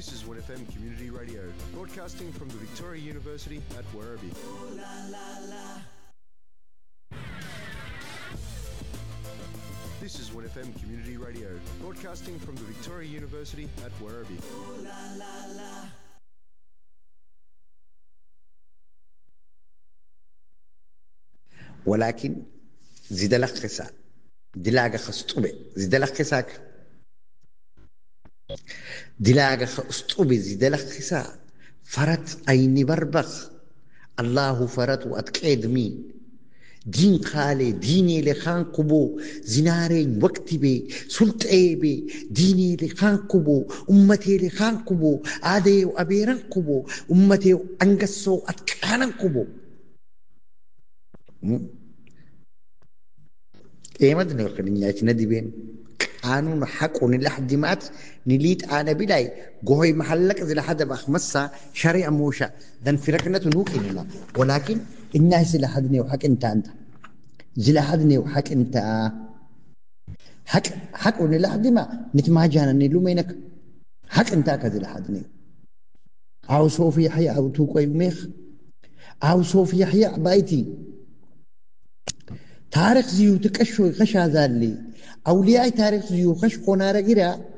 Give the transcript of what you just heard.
This is 1FM Community Radio, broadcasting from the Victoria University at Werribee. This is 1FM Community Radio, broadcasting from the Victoria University at Werribee. ولكن زيد لخصا دلاغا خسطوبي زيد لخصاك دلاغا خسطوبي زيد لخصا فرت أيني بربخ الله فرت وأتكيد مين دين خالي ديني لخان قبو زناري وقتي بي سلطعي بي ديني لخان قبو أمتي لخان قبو آدي وأبيران قبو أمتي أنقصو أتكانا قبو قيمة نقول نياش ندبين قانون حق لحد مات نليت أنا بلاي قوي محلك زي لحد بخمسة شريعة موشا ذن فرقنا نوكينا ولكن الناس لحدني وحق انت انت زي لحدني وحق انت حق حق لحد ما نتماجانا نلو مينك حق انت كذي لحدني أو صوفي حيا أو توقي ميخ أو صوفي حيا بايتي تاريخ زيو تكشو خشا ذالي أولياء تاريخ زيو خش قنارة جرا